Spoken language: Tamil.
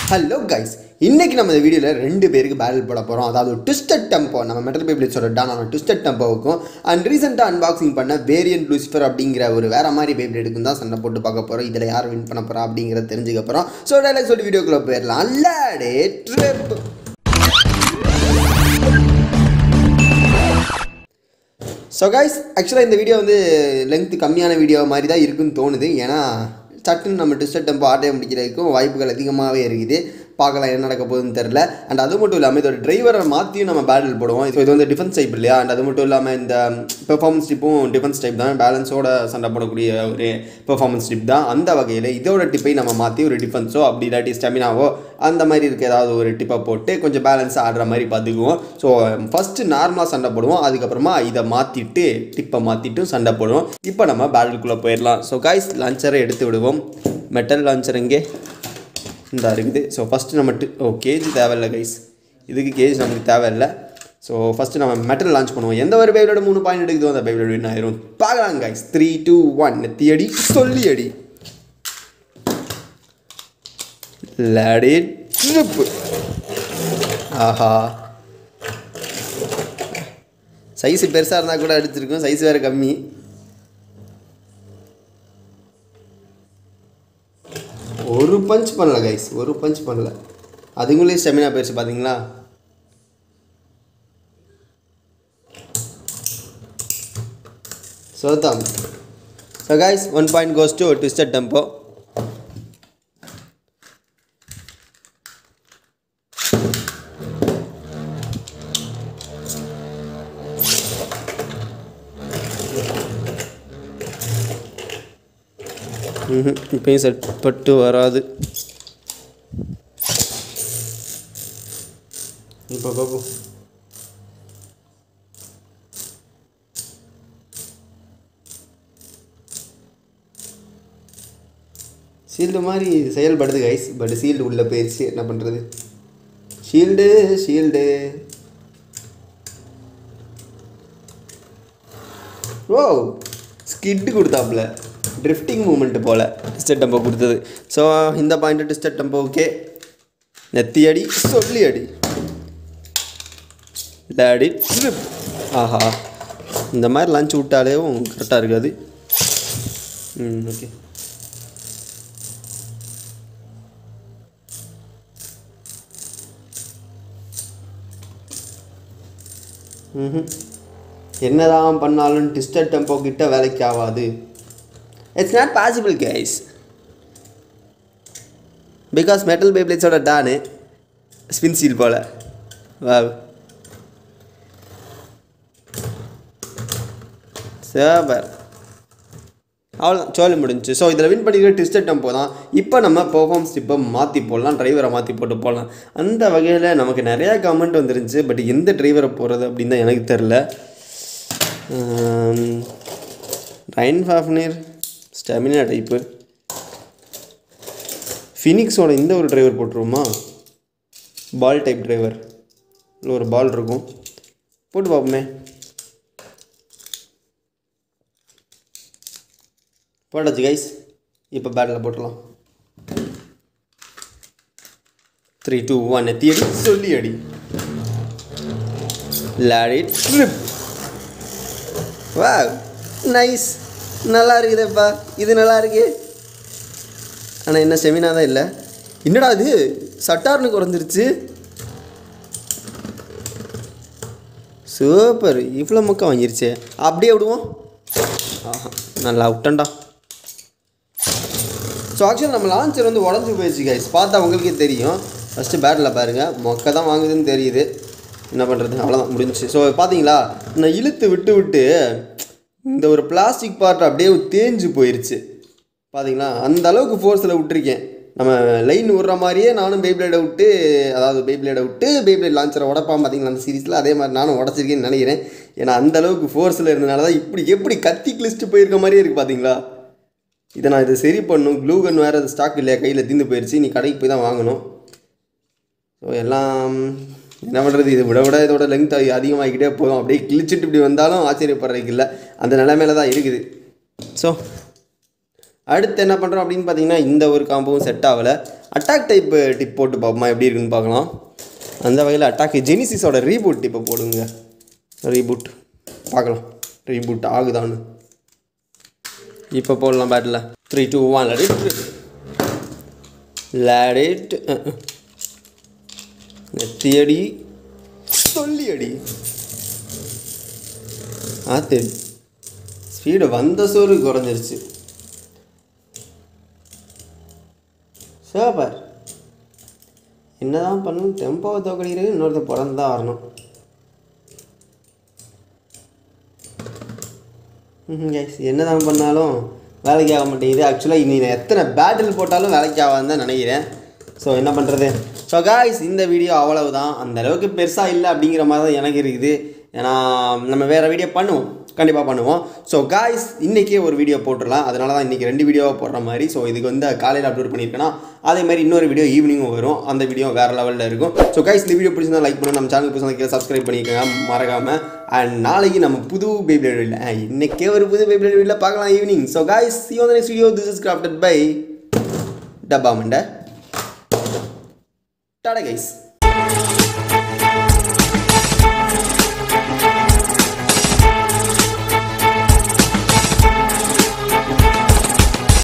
ஹலோ கைஸ் இன்னைக்கு நம்ம இந்த வீடியோவில் ரெண்டு பேருக்கு பேட்டில் போட போகிறோம் அதாவது ட்விஸ்டட் டெம்போ நம்ம மெட்டல் பேப்ளேட்ஸோட டானான ட்விஸ்டட் டெம்போவுக்கும் அண்ட் ரீசெண்டாக அன்பாக்சிங் பண்ண வேரியன்ட் லூசிஃபர் அப்படிங்கிற ஒரு வேற மாதிரி பேப்ளேட்டுக்கும் தான் சண்டை போட்டு பார்க்க போகிறோம் இதில் யார் வின் பண்ண போகிறா அப்படிங்கிறத தெரிஞ்சுக்க போகிறோம் ஸோ டைலாக் சொல்லி வீடியோக்குள்ளே போயிடலாம் அல்லாடே ட்ரிப் ஸோ கைஸ் ஆக்சுவலாக இந்த வீடியோ வந்து லென்த் கம்மியான வீடியோ மாதிரி தான் இருக்குன்னு தோணுது ஏன்னா சட்டுன்னு நம்ம டிஸ்டர் டெம்போ ஆட்டையை முடிக்கிறதுக்கும் வாய்ப்புகள் அதிகமாகவே இருக்குது பார்க்கலாம் என்ன நடக்க போகுதுன்னு தெரில அண்ட் அது மட்டும் இல்லாமல் இதோட டிரைவரை மாற்றியும் நம்ம பேட்டில் போடுவோம் ஸோ இது வந்து டிஃபென்ஸ் டைப் இல்லையா அண்ட் அது மட்டும் இல்லாமல் இந்த பெர்ஃபார்மன்ஸ் டிப்பும் டிஃபென்ஸ் டைப் தான் பேலன்ஸோட சண்டை போடக்கூடிய ஒரு பெர்ஃபார்மன்ஸ் டிப் தான் அந்த வகையில் இதோட டிப்பை நம்ம மாற்றி ஒரு டிஃபென்ஸோ அப்படி இல்லாட்டி ஸ்டெமினாவோ அந்த மாதிரி இருக்க ஏதாவது ஒரு டிப்பை போட்டு கொஞ்சம் பேலன்ஸாக ஆடுற மாதிரி பார்த்துக்குவோம் ஸோ ஃபஸ்ட்டு நார்மலாக சண்டை போடுவோம் அதுக்கப்புறமா இதை மாற்றிட்டு டிப்பை மாற்றிட்டும் சண்டை போடுவோம் இப்போ நம்ம பேட்டிலுக்குள்ளே போயிடலாம் ஸோ காய்ஸ் லான்ச்சரை எடுத்து விடுவோம் மெட்டல் லான்ச்சர் எங்கே இந்த இருக்குது ஸோ ஃபஸ்ட்டு நம்ம டி- ஓ கேஜ் தேவையில்ல கைஸ் இதுக்கு கேஜ் நமக்கு தேவையில்லை ஸோ ஃபஸ்ட்டு நம்ம மெட்டல் லான்ச் பண்ணுவோம் எந்த ஒரு பேபிளோட மூணு பாயிண்ட் எடுக்குதோ அந்த பேபிளோட வின் ஆயிரும் பார்க்கலாம் கைஸ் த்ரீ டூ ஒன் நெத்தி அடி சொல்லி அடி லாடி ட்ரிப் ஆஹா சைஸ் பெருசாக இருந்தால் கூட அடிச்சிருக்கும் சைஸ் வேறு கம்மி ஒரு பஞ்ச் பண்ணல கைஸ் ஒரு பஞ்ச் பண்ணல அதுங்களே ஸ்டெமினா போயிடுச்சு பார்த்தீங்களா ஸோ தான் so guys one point goes to twisted tempo ம்ஹும். இப்பயும் செட் பட்டு வராது இப்போ பார்ப்போம் ஷீல்டு மாதிரி செயல்படுது கைஸ் பட் ஷீல்டு உள்ளே போயிடுச்சு என்ன பண்ணுறது ஷீல்டு ஷீல்டு ஓ ஸ்கிட்டு கொடுத்தாப்புல ட்ரிஃப்டிங் மூமெண்ட் போல் டிஸ்டர் டெம்போ கொடுத்தது ஸோ இந்த பாயிண்ட் டிஸ்டர் டெம்போ ஓகே நெத்தி அடி சொல்லி அடி லேடி ட்ரிப் ஆஹா இந்த மாதிரி லஞ்ச் விட்டாலே கரெக்டாக இருக்காது ம் ஓகே ம் என்னதான் பண்ணாலும் டிஸ்டர் டெம்போ கிட்ட வேலைக்கு ஆகாது it's not possible guys because metal பேப்ளேட்ஸோட டானு ஸ்பின் சீல் போல் வா சூப்பர் அவ்வளோதான் சோழ முடிஞ்சு ஸோ இதில் வின் பண்ணிக்கிற டிஸ்டர் டெம்போ தான் இப்போ நம்ம பெர்ஃபார்மன்ஸ் இப்போ மாற்றி போடலாம் டிரைவரை மாற்றி போட்டு போடலாம் அந்த வகையில் நமக்கு நிறையா கமெண்ட் வந்துருந்துச்சு பட் எந்த டிரைவரை போடுறது அப்படின்னு தான் எனக்கு தெரில ரைன் ஃபாஃப்னீர் ஸ்டெமினா டைப்பு ஃபினிக்ஸோட இந்த ஒரு டிரைவர் போட்டுருவோமா பால் டைப் டிரைவர் இல்லை ஒரு பால் இருக்கும் போட்டு பார்ப்போமே போட்டாச்சு கைஸ் இப்போ பேட்டில் போட்டுடலாம் த்ரீ டூ ஒன் எத்தி அடி சொல்லி அடி லாடி ட்ரிப் வா நைஸ் நல்லா இருக்குதுப்பா இது நல்லா இருக்கு ஆனால் என்ன செமினா தான் இல்லை என்னடா இது சட்டார்னு குறைஞ்சிருச்சு சூப்பர் இவ்வளோ மொக்கம் வாங்கிருச்சே அப்படியே விடுவோம் ஆஹா நல்லா விட்டண்டா ஸோ ஆக்சுவலாக நம்ம லான்ச்சர் வந்து உடஞ்சி போயிடுச்சு கைஸ் பார்த்தா உங்களுக்கே தெரியும் ஃபஸ்ட்டு பேட்டில் பாருங்கள் மொக்க தான் வாங்குதுன்னு தெரியுது என்ன பண்ணுறது அவ்வளோதான் முடிஞ்சுச்சு ஸோ பார்த்தீங்களா நான் இழுத்து விட்டு விட்டு இந்த ஒரு பிளாஸ்டிக் பார்ட் அப்படியே தேஞ்சு போயிருச்சு பார்த்தீங்களா அந்த அளவுக்கு ஃபோர்ஸில் விட்டுருக்கேன் நம்ம லைன் விட்ற மாதிரியே நானும் பேப்ளேடை விட்டு அதாவது பேப்ளேடை விட்டு பேப்ளேட் லான்ச்சரை உடப்பான் பார்த்தீங்களா அந்த சீரிஸில் அதே மாதிரி நானும் உடச்சிருக்கேன்னு நினைக்கிறேன் ஏன்னா அந்த அளவுக்கு ஃபோர்ஸில் இருந்தனால தான் இப்படி எப்படி கத்தி கிழிச்சிட்டு போயிருக்க மாதிரியே இருக்குது பார்த்தீங்களா இதை நான் இதை சரி பண்ணும் க்ளூ கன் வேறு அது ஸ்டாக் இல்லையா கையில் தீந்து போயிடுச்சு நீ கடைக்கு போய் தான் வாங்கணும் ஸோ எல்லாம் என்ன பண்ணுறது இது விட விட இதோட லெங்த் அதிகமாகிக்கிட்டே போகும் அப்படியே கிழிச்சிட்டு இப்படி வந்தாலும் ஆச்சரியப்படுறதுக்கு இல்லை அந்த நிலைமையில தான் இருக்குது ஸோ அடுத்து என்ன பண்ணுறோம் அப்படின்னு பார்த்தீங்கன்னா இந்த ஒரு காம்போவும் செட் ஆகலை அட்டாக் டைப் டிப் போட்டு பார்ப்போமா எப்படி இருக்குன்னு பார்க்கலாம் அந்த வகையில் அட்டாக் ஜெனிசிஸோட ரீபூட் டிப்பை போடுங்க ரீபூட் பார்க்கலாம் ரீபூட் ஆகுதான்னு இப்போ போடலாம் பேட்டில் த்ரீ டூ ஒன் லடிட் லேடிட் நெத்தியடி சொல்லி அடி ஆத்து ஸ்பீடு வந்த சோறு குறைஞ்சிருச்சு சூப்பர் என்னதான் பண்ணணும் டெம்போவை தோக்கடிக்கிறது இன்னொருத்தர் பிறந்து தான் வரணும் கைஸ் என்னதான் பண்ணாலும் வேலைக்கு ஆக மாட்டேங்குது ஆக்சுவலாக இனி நான் எத்தனை பேட்டில் போட்டாலும் வேலைக்கு ஆகாதுன்னு தான் நினைக்கிறேன் ஸோ என்ன பண்ணுறது ஸோ காய்ஸ் இந்த வீடியோ அவ்வளவுதான் அந்த அளவுக்கு பெருசாக இல்லை அப்படிங்கிற மாதிரி தான் எனக்கு இருக்குது ஏன்னா நம்ம வேறு வீடியோ பண்ணுவோம் கண்டிப்பாக பண்ணுவோம் ஸோ காய்ஸ் இன்றைக்கே ஒரு வீடியோ போட்டுடலாம் அதனால தான் இன்றைக்கி ரெண்டு வீடியோவாக போடுற மாதிரி ஸோ இதுக்கு வந்து காலையில் அப்லோட் பண்ணியிருக்கேன்னா அதே மாதிரி இன்னொரு வீடியோ ஈவினிங்கும் வரும் அந்த வீடியோ வேறு லெவலில் இருக்கும் ஸோ காய்ஸ் இந்த வீடியோ பிடிச்சிருந்தா லைக் பண்ணுங்க நம்ம சேனலுக்கு பிடிச்சா சப்ஸ்கிரைப் பண்ணிக்கோங்க மறக்காமல் அண்ட் நாளைக்கு நம்ம புது பேபிளேட் வீடில் இன்னைக்கே ஒரு புது பேபிளேட் வீடில் பார்க்கலாம் evening so guys see on next video this is crafted by டப்பா மண்டை டாடா கைஸ்